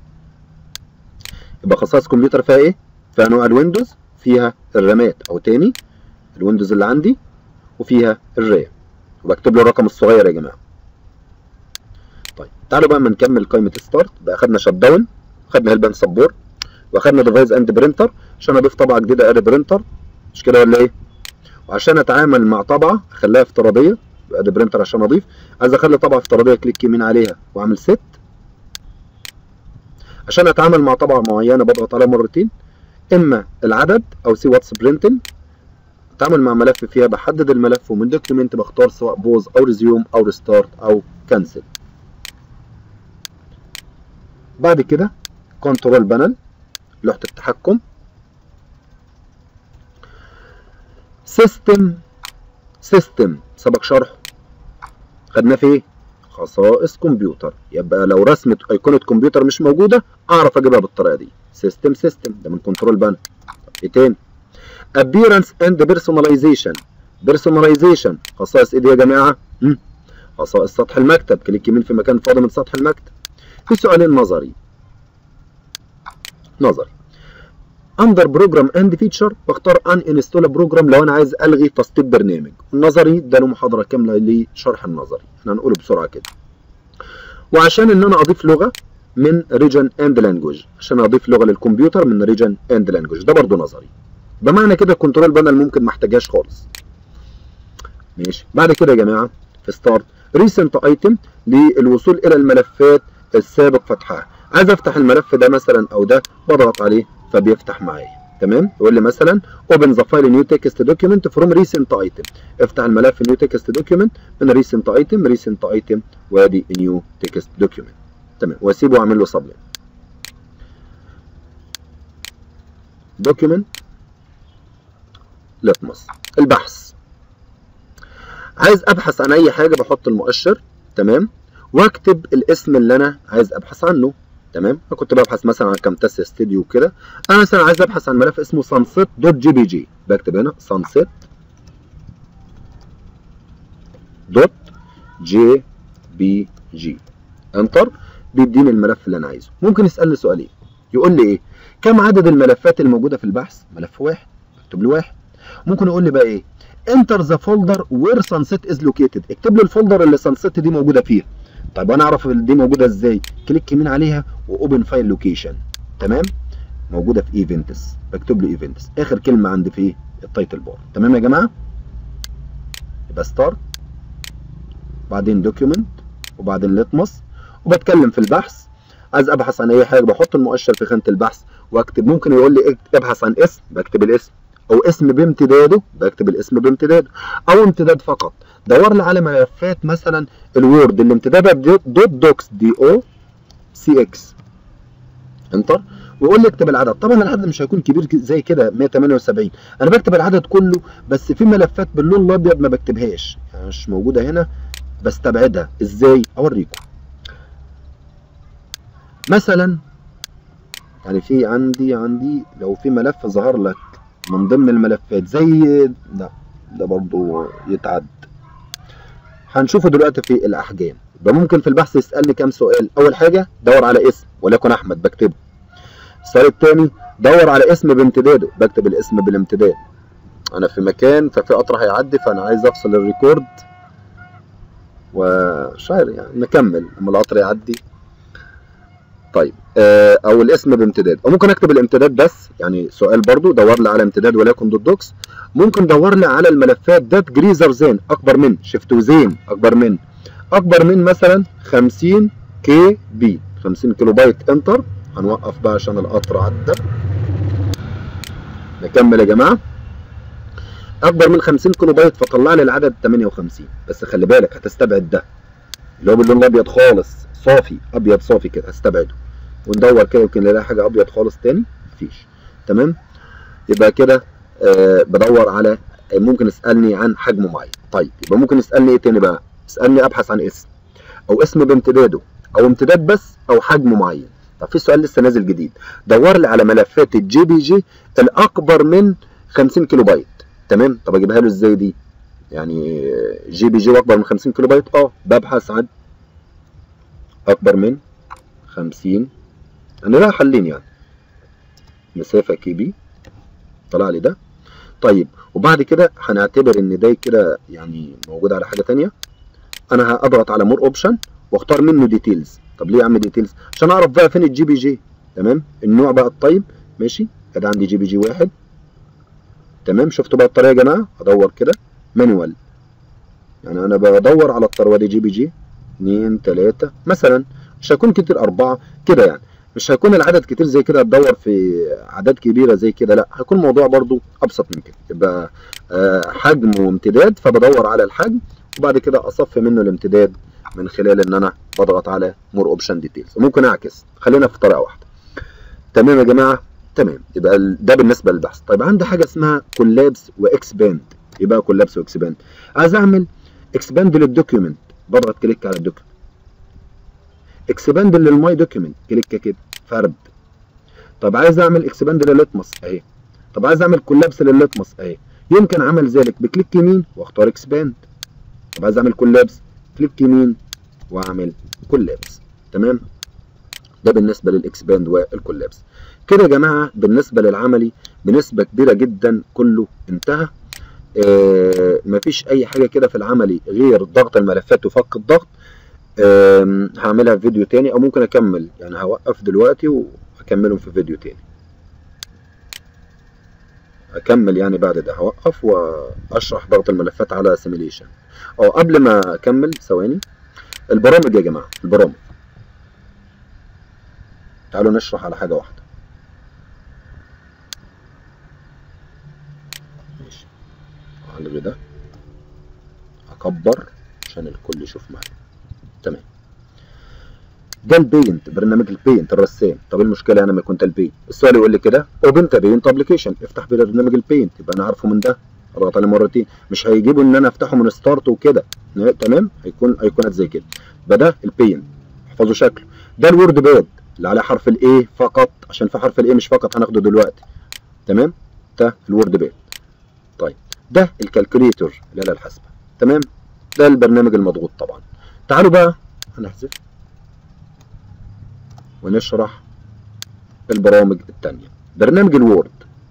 يبقى خصائص كمبيوتر فيها ايه فيها نوع الويندوز فيها الرامات او تاني الويندوز اللي عندي وفيها الرام وبكتب له الرقم الصغير يا جماعه طيب تعالوا بقى اما نكمل قائمه ستارت بقى خدنا شت داون خدنا هيلبان سبور واخدنا ديفايس اند برينتر عشان اضيف طبعه جديده اد برينتر مش كده ولا ايه وعشان اتعامل مع طبعه اخليها افتراضيه اد برينتر عشان اضيف عايز اخلي طبعه افتراضيه كليك يمين عليها واعمل ست عشان اتعامل مع طبعه معينه بضغط عليها مرتين اما العدد او سي واتس برينتنج اتعامل مع ملف فيها بحدد الملف ومن دوكيومنت بختار سواء بوز او ريزيوم او ريستارت او كنسل بعد كده كنترول بانل لوحه التحكم سيستم سيستم سبق شرحه خدناه في ايه خصائص كمبيوتر يبقى لو رسمه ايقونه كمبيوتر مش موجوده اعرف اجيبها بالطريقه دي سيستم سيستم ده من كنترول بانل ايه تاني appearance and personalization personalization خصائص ايه دي يا جماعه مم. خصائص سطح المكتب كليك يمين في مكان فاضي من سطح المكتب في سؤالين نظري نظري اندر بروجرام اند فيتشر بختار ان انستول بروجرام لو انا عايز الغي تسطيب برنامج النظري ده له محاضره كامله لشرح النظري احنا هنقوله بسرعه كده وعشان ان انا اضيف لغه من ريجن اند لانجوج عشان اضيف لغه للكمبيوتر من ريجن اند لانجوج ده برضو نظري بمعنى كده الكنترول بانل ممكن ما احتاجهاش خالص ماشي بعد كده يا جماعه في ستارت ريسنت ايتم للوصول الى الملفات السابق فتحها عايز افتح الملف ده مثلا او ده بضغط عليه فبيفتح معايا تمام يقول لي مثلا open the file new text document from recent item افتح الملف new text document من recent item recent item وادي new text document تمام واسيبه واعمل له submit document litmus البحث عايز ابحث عن اي حاجه بحط المؤشر تمام واكتب الاسم اللي انا عايز ابحث عنه تمام انا كنت ببحث مثلا عن كامتاسيا ستوديو كده انا مثلا عايز ابحث عن ملف اسمه sunset دوت جي بي جي بكتب هنا sunset دوت جي بي جي انتر بيديني الملف اللي انا عايزه ممكن يسالني سؤالين يقول لي ايه كم عدد الملفات الموجوده في البحث ملف واحد بكتب له واحد ممكن يقول لي بقى ايه انتر ذا فولدر وير سانسيت از لوكيتد اكتب لي الفولدر اللي سانسيت دي موجوده فيه طيب انا اعرف دي موجوده ازاي كليك يمين عليها واوبن فايل لوكيشن تمام موجوده في ايفنتس بكتب له ايفنتس اخر كلمه عندي في التايتل بار تمام يا جماعه يبقى ستارت بعدين دوكيومنت وبعدين ليتمس وبتكلم في البحث عايز ابحث عن اي حاجه بحط المؤشر في خانه البحث واكتب ممكن يقول لي ابحث عن اسم بكتب الاسم او اسم بامتداده بكتب الاسم بامتداده او امتداد فقط دور لي على ملفات مثلا الوورد اللي امتدادها دوت دوكس دي او سي اكس انتر ويقول لي اكتب العدد طبعا العدد مش هيكون كبير زي كده 178 انا بكتب العدد كله بس في ملفات باللون الابيض ما بكتبهاش يعني مش موجوده هنا بستبعدها ازاي اوريكم مثلا يعني في عندي عندي لو في ملف ظهر لك من ضمن الملفات زي ده ده برضو يتعد هنشوفه دلوقتي في الاحجام يبقى ممكن في البحث يسالني كام سؤال اول حاجه دور على اسم وليكن احمد بكتبه السؤال الثاني دور على اسم بامتداده بكتب الاسم بالامتداد انا في مكان ففي قطر هيعدي فانا عايز افصل الريكورد ومش عارف يعني نكمل لما القطر يعدي طيب آه او الاسم بامتداد او ممكن اكتب الامتداد بس يعني سؤال برضو دور لي على امتداد وليكن دوت دوكس ممكن دور لي على الملفات ذات جريزر زين اكبر من شيفت وزين اكبر من اكبر من مثلا 50 كي بي 50 كيلو بايت انتر هنوقف بقى عشان القطر عدى نكمل يا جماعه اكبر من 50 كيلو بايت فطلع لي العدد 58 بس خلي بالك هتستبعد ده اللي هو باللون الابيض خالص صافي ابيض صافي كده هستبعده وندور كده يمكن نلاقي حاجه ابيض خالص تاني مفيش تمام يبقى كده آه بدور على ممكن يسالني عن حجم معين طيب يبقى ممكن يسالني ايه تاني بقى يسالني ابحث عن اسم او اسم بامتداده او امتداد بس او حجم معين طب في سؤال لسه نازل جديد دور لي على ملفات الجي بي جي الاكبر من 50 كيلو بايت تمام طب اجيبها له ازاي دي يعني جي بي جي واكبر من 50 كيلو بايت اه ببحث عن اكبر من 50 انا لها حلين يعني مسافة كي بي طلع لي ده طيب وبعد كده هنعتبر ان ده كده يعني موجود على حاجة تانية انا هضغط على مور اوبشن واختار منه ديتيلز طب ليه يا عم ديتيلز عشان اعرف بقى فين الجي بي جي تمام النوع بقى الطيب ماشي ادي عندي جي بي جي واحد تمام شفتوا بقى الطريقة يا جماعة ادور كده مانوال يعني انا بدور على الطريقة دي جي بي جي اتنين تلاتة مثلا مش هيكون كتير أربعة كده يعني مش هيكون العدد كتير زي كده تدور في أعداد كبيرة زي كده لا هيكون الموضوع برضو أبسط من كده يبقى آه حجم وامتداد فبدور على الحجم وبعد كده أصفي منه الامتداد من خلال إن أنا بضغط على مور أوبشن ديتيلز وممكن أعكس خلينا في طريقة واحدة تمام يا جماعة تمام يبقى ده بالنسبة للبحث طيب عندي حاجة اسمها كولابس وإكسباند يبقى كولابس وإكسباند عايز أعمل إكسباند للدوكيومنت بضغط كليك على الدوكيومنت اكسباند للماي دوكيومنت كليك كده فرد طب عايز اعمل اكسباند لللتمس اهي طب عايز اعمل كولابس لللتمس اهي يمكن عمل ذلك بكليك يمين واختار اكسباند طب عايز اعمل كولابس كليك يمين واعمل كولابس تمام ده بالنسبه للاكسباند والكولابس كده يا جماعه بالنسبه للعملي بنسبه كبيره جدا كله انتهى آه مفيش اي حاجه كده في العملي غير ضغط الملفات وفك الضغط أم، هعملها في فيديو تاني او ممكن اكمل يعني هوقف دلوقتي واكملهم في فيديو تاني اكمل يعني بعد ده هوقف واشرح ضغط الملفات على سيميليشن او قبل ما اكمل ثواني البرامج يا جماعه البرامج تعالوا نشرح على حاجه واحده ماشي الغي ده اكبر عشان الكل يشوف معايا تمام ده البينت برنامج البينت الرسام طب إيه المشكله يعني لما يكون ده البينت السؤال يقول لي كده اوبن بينت ابلكيشن افتح برنامج البينت يبقى انا عارفه من ده اضغط عليه مرتين مش هيجيبوا ان انا افتحه من ستارت وكده تمام هيكون ايقونات زي كده يبقى ده البينت احفظوا شكله ده الوورد باد اللي عليه حرف الاي فقط عشان في حرف الاي مش فقط هناخده دلوقتي تمام ده الوورد باد طيب ده الكالكوليتور الاله الحاسبه تمام ده البرنامج المضغوط طبعا تعالوا بقى هنحذف ونشرح البرامج التانية برنامج الوورد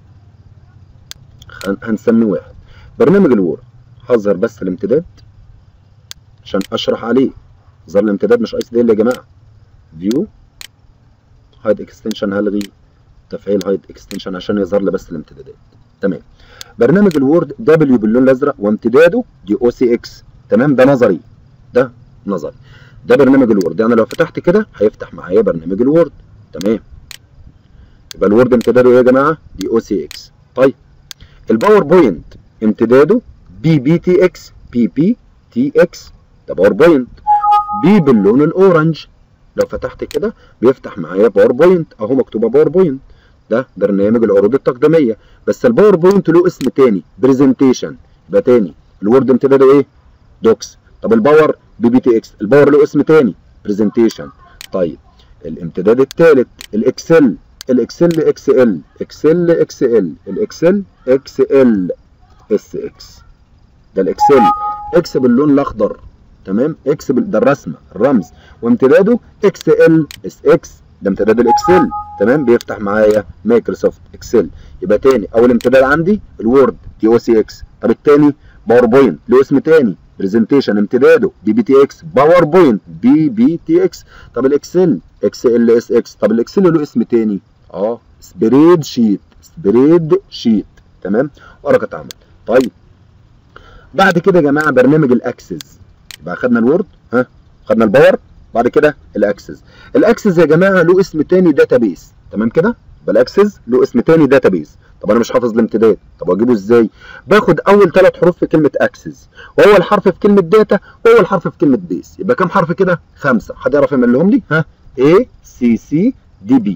هن- هنسميه واحد برنامج الوورد هظهر بس الامتداد عشان اشرح عليه ظهر الامتداد مش اي سي دي يا جماعه فيو هايد اكستنشن هلغي تفعيل هايد اكستنشن عشان يظهر لي بس الامتدادات تمام برنامج الوورد دبليو باللون الازرق وامتداده دي او سي اكس تمام ده نظري ده نظري ده برنامج الوورد يعني لو فتحت كده هيفتح معايا برنامج الوورد تمام يبقى الوورد امتداده ايه يا جماعه دي او سي اكس طيب الباوربوينت امتداده بي بي تي اكس بي بي تي اكس ده باوربوينت بي باللون الاورنج لو فتحت كده بيفتح معايا باوربوينت اهو مكتوبه باوربوينت ده برنامج العروض التقديميه بس الباوربوينت له اسم تاني برزنتيشن يبقى تاني الوورد امتداده ايه دوكس طب الباور بي بي تي اكس الباور له اسم تاني برزنتيشن طيب الامتداد الثالث الاكسل الاكسل اكس ال اكسل اكس ال الاكسل اكس ال اس اكس ده الاكسل اكس باللون الاخضر تمام اكس بال... ده الرسمه الرمز وامتداده اكس ال اس اكس ده امتداد الاكسل تمام بيفتح معايا مايكروسوفت اكسل يبقى تاني اول امتداد عندي الوورد تي او سي اكس طب التاني باوربوينت له اسم تاني برزنتيشن امتداده بي بي تي اكس باوربوينت بي بي تي اكس طب الاكسل اكس ال اس اكس طب الاكسل له اسم تاني اه سبريد شيت سبريد شيت تمام ورقه عمل طيب بعد كده يا جماعه برنامج الاكسس يبقى خدنا الوورد ها خدنا الباور بعد كده الاكسس الاكسس يا جماعه له اسم تاني داتابيس تمام كده يبقى الاكسس له اسم تاني داتابيس طب انا مش حافظ الامتداد طب اجيبه ازاي باخد اول ثلاث حروف في كلمه اكسس واول حرف في كلمه داتا واول حرف في كلمه بيس يبقى كام حرف كده خمسه حد يعرف يعملهم لي ها A C C D B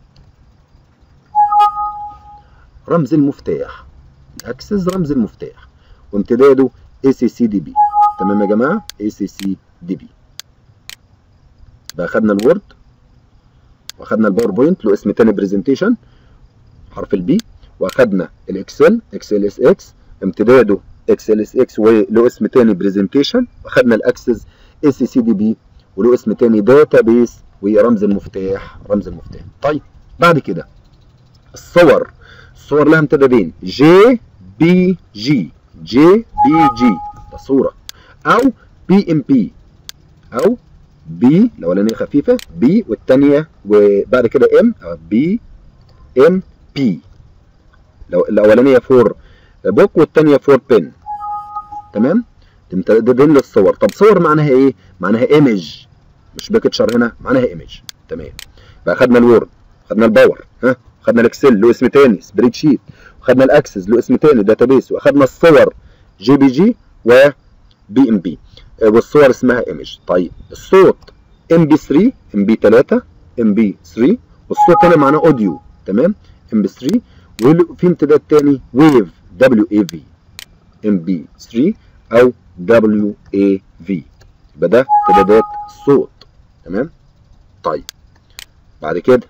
رمز المفتاح الاكسس رمز المفتاح وامتداده ACCDB تمام يا جماعه ACCDB يبقى اخدنا الوورد واخدنا الباوربوينت له اسم تاني برزنتيشن حرف البي واخدنا الاكسل اكسل اس اكس امتداده اكسل اس اكس وله اسم تاني برزنتيشن واخدنا الاكسس اي سي سي دي بي وله اسم تاني داتا بيس ورمز المفتاح رمز المفتاح طيب بعد كده الصور الصور لها امتدادين جي بي جي جي بي جي ده صوره او بي ام بي او بي الاولانيه خفيفه بي والثانيه وبعد كده ام بي ام بي لو الاولانيه فور بوك والثانيه فور بن تمام امتدادين للصور طب صور معناها ايه معناها ايمج مش بيكتشر هنا معناها ايمج تمام بقى خدنا الوورد خدنا الباور ها خدنا الاكسل له اسم تاني سبريد شيت وخدنا الاكسس له اسم تاني داتابيس واخدنا الصور جي بي جي و بي ام بي والصور اسمها ايمج طيب الصوت ام بي 3 ام بي 3 ام بي 3 والصوت هنا معناه اوديو تمام ام بي 3 وفي امتداد تاني ويف دبليو اي في ام بي 3 او دبليو اي في يبقى ده امتدادات الصوت تمام طيب بعد كده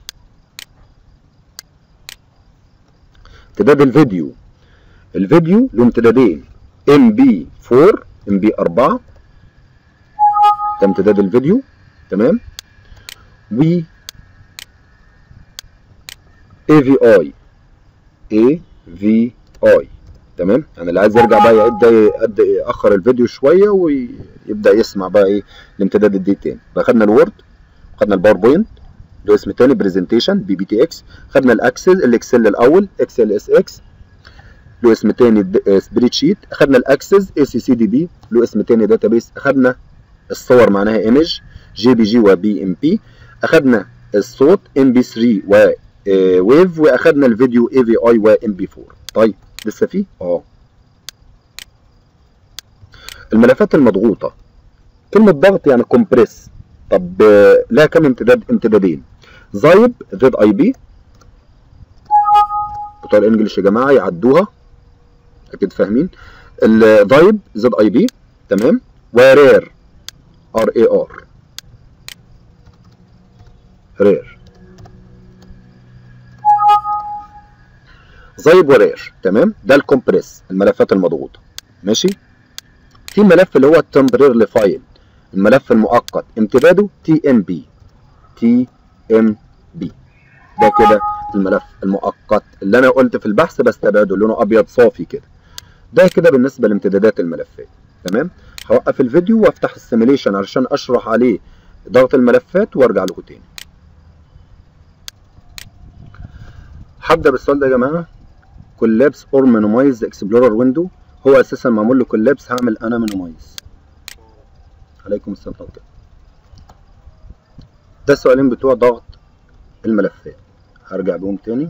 امتداد الفيديو الفيديو له امتدادين ام بي 4 ام بي 4 ده امتداد الفيديو تمام و اي في اي اي في اي تمام يعني اللي عايز يرجع بقى يعد يقد ياخر الفيديو شويه ويبدا يسمع بقى ايه الامتداد دي تاني فخدنا الوورد خدنا الباوربوينت له اسم تاني برزنتيشن بي بي تي اكس خدنا الاكسل الاكسل الاول اكسل اس اكس له اسم تاني سبريد شيت اخدنا الاكسس اي سي سي دي بي له اسم تاني داتابيس اخدنا الصور معناها ايمج جي بي جي وبي ام بي اخدنا الصوت ام بي 3 و ويف واخدنا الفيديو اي في اي وام بي 4 طيب لسه فيه اه الملفات المضغوطه كلمه ضغط يعني كومبريس طب لها كم امتداد امتدادين زايب زد اي بي بتوع الانجليش يا جماعه يعدوها اكيد فاهمين الضايب زد اي بي تمام ورير ار اي ار رير زايب ورير تمام ده الكومبريس الملفات المضغوطه ماشي في ملف اللي هو التمبريرلي فايل الملف المؤقت امتداده تي ام بي تي ام بي ده كده الملف المؤقت اللي انا قلت في البحث بستبعده لونه ابيض صافي كده ده كده بالنسبه لامتدادات الملفات تمام هوقف الفيديو وافتح السيميليشن علشان اشرح عليه ضغط الملفات وارجع لكم تاني هبدا بالسؤال ده يا جماعه كولابس اور مينيمايز اكسبلورر ويندو هو اساسا معمول له كولابس هعمل انا مينيمايز عليكم السلام ورحمه الله ده السؤالين بتوع ضغط الملفات هرجع بهم تاني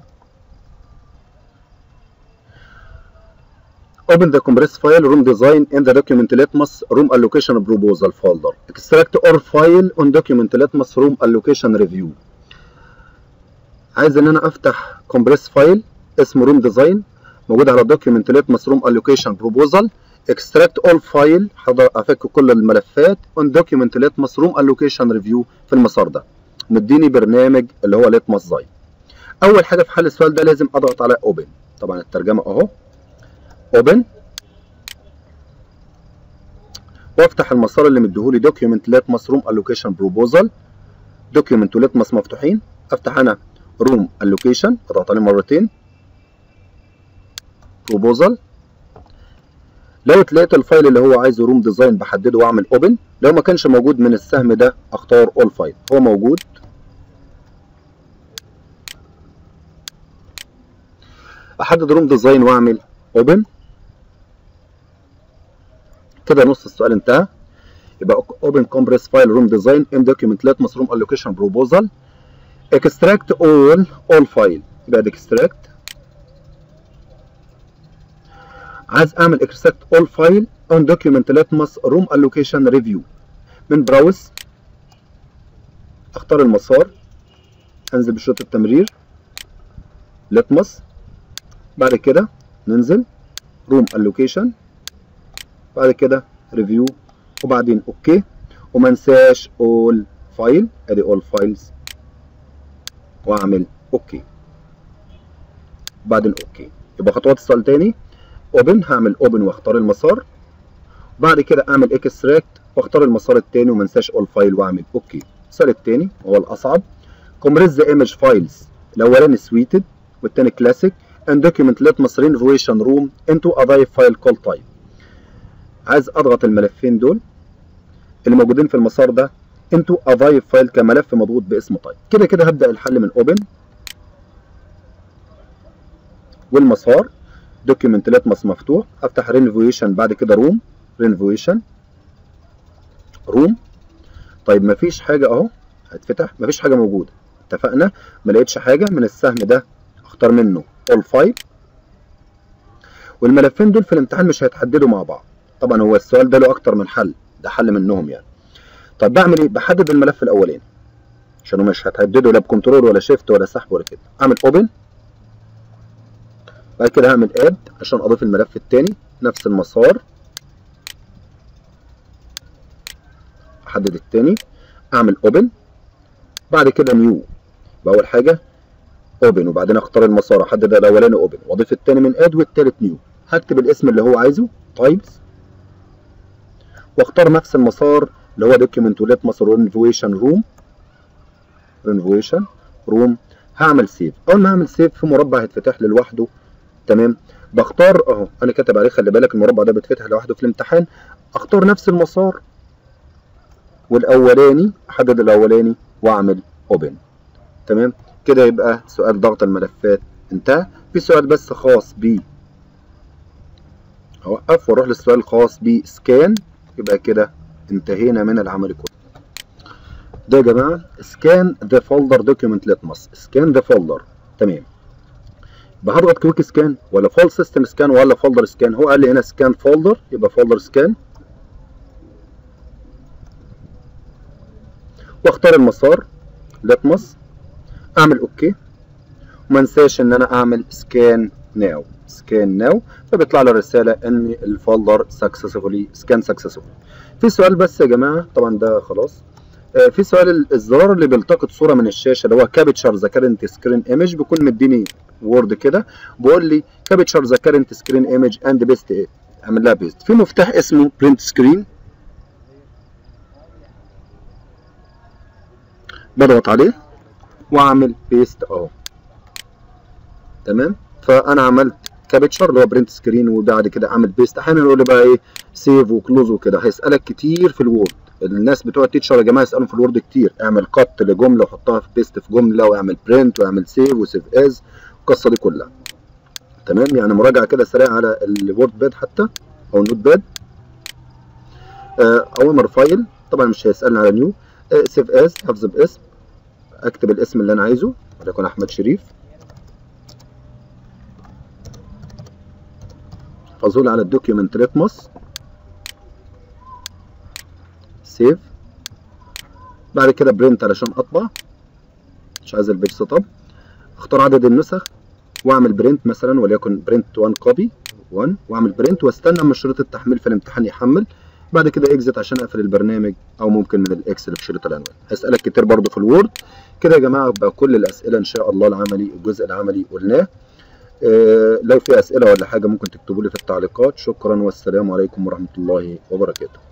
Open the compress file room design in the document litmus room allocation proposal folder. Extract all file on document litmus room allocation review. عايز ان انا افتح compress file اسمه room design موجود على document litmus room allocation proposal. Extract all file افك كل الملفات on document litmus room allocation review في المسار ده. مديني برنامج اللي هو litmus design. اول حاجه في حل السؤال ده لازم اضغط على open. طبعا الترجمه اهو open وافتح المسار اللي مديهولي دوكيومنت لاتمس روم الوكيشن بروبوزال دوكيومنت ولاتمس مفتوحين افتح انا روم الوكيشن اضغط عليه مرتين بروبوزال لو اتلاقيت الفايل اللي هو عايزه روم ديزاين بحدده واعمل اوبن لو ما كانش موجود من السهم ده اختار اول فايل هو موجود احدد روم ديزاين واعمل اوبن كده نص السؤال انتهى يبقى open compress file room design in document litmus room allocation proposal extract all all file يبقى extract عايز اعمل extract all file on document litmus room allocation review من براوس اختار المسار انزل بشريط التمرير litmus بعد كده ننزل روم الوكيشن بعد كده ريفيو وبعدين اوكي وما انساش اول فايل ادي اول فايلز واعمل اوكي بعدين اوكي يبقى خطوات السؤال تاني اوبن هعمل اوبن واختار المسار بعد كده اعمل اكستراكت واختار المسار التاني وما انساش اول فايل واعمل اوكي السؤال التاني هو الاصعب كومبريس ذا ايمج فايلز الاولاني سويتد والتاني كلاسيك and document litmus renovation room into a div file call type عايز اضغط الملفين دول اللي موجودين في المسار ده into a div file كملف مضغوط باسم type كده كده هبدا الحل من open والمسار document litmus مفتوح افتح renovation بعد كده room renovation room طيب مفيش حاجه اهو هتفتح مفيش حاجه موجوده اتفقنا ما لقيتش حاجه من السهم ده اختار منه all file والملفين دول في الامتحان مش هيتحددوا مع بعض طبعا هو السؤال ده له اكتر من حل ده حل منهم يعني طب بعمل ايه بحدد الملف الاولاني عشان هو مش هتحدده لا بكنترول ولا شيفت ولا سحب ولا كده اعمل اوبن بعد كده هعمل اد عشان اضيف الملف الثاني نفس المسار احدد الثاني اعمل اوبن بعد كده نيو باول حاجه اوبن وبعدين اختار المسار احدد الاولاني اوبن واضيف الثاني من اد والثالث نيو هكتب الاسم اللي هو عايزه تايبس واختار نفس المسار اللي هو دوكيمنت وليت مسار رينوفيشن روم رينوفيشن روم هعمل سيف اول ما اعمل سيف في مربع هيتفتح لي لوحده تمام بختار اهو انا كاتب عليه خلي بالك المربع ده بيتفتح لوحده في الامتحان اختار نفس المسار والاولاني احدد الاولاني واعمل اوبن تمام كده يبقى سؤال ضغط الملفات انتهى في سؤال بس خاص ب اوقف واروح للسؤال الخاص بسكان يبقى كده انتهينا من العمل كله ده يا جماعه سكان ذا فولدر دوكيومنت ليتمس سكان ذا فولدر تمام يبقى هضغط كويك سكان ولا فول سيستم سكان ولا فولدر سكان هو قال لي هنا سكان فولدر يبقى فولدر سكان واختار المسار لتمس اعمل اوكي وما انساش ان انا اعمل سكان ناو سكان ناو فبيطلع لي رساله ان الفولدر سكسسفولي سكان سكسسفولي في سؤال بس يا جماعه طبعا ده خلاص آه في سؤال الزرار اللي بيلتقط صوره من الشاشه اللي هو كابتشر ذا كارنت سكرين ايمج بيكون مديني وورد كده بيقول لي كابتشر ذا كارنت سكرين ايمج اند بيست ايه اعمل لها بيست في مفتاح اسمه برنت سكرين بضغط عليه واعمل بيست اهو تمام فانا عملت كابتشر اللي هو برنت سكرين وبعد كده اعمل بيست احيانا يقول لي بقى ايه سيف وكلوز وكده هيسالك كتير في الوورد الناس بتوع التيتشر يا جماعه يسالوا في الوورد كتير اعمل كات لجمله وحطها في بيست في جمله واعمل برنت واعمل سيف وسيف از القصه دي كلها تمام يعني مراجعه كده سريعه على الوورد باد حتى او النوت باد اوامر فايل طبعا مش هيسالني على نيو سيف از حفظ باسم اكتب الاسم اللي انا عايزه وليكن احمد شريف حصول على الدوكيومنت ليتمس سيف بعد كده برنت علشان اطبع مش عايز البيج سيت اب اختار عدد النسخ واعمل برنت مثلا وليكن برنت 1 كوبي 1 واعمل برنت واستنى اما شريط التحميل في الامتحان يحمل بعد كده اكزت عشان اقفل البرنامج او ممكن من الاكس اللي في شريط العنوان هسالك كتير برضو في الوورد كده يا جماعه بقى كل الاسئله ان شاء الله العملي الجزء العملي قلناه آه لو في اسئله ولا حاجه ممكن تكتبوا لي في التعليقات شكرا والسلام عليكم ورحمه الله وبركاته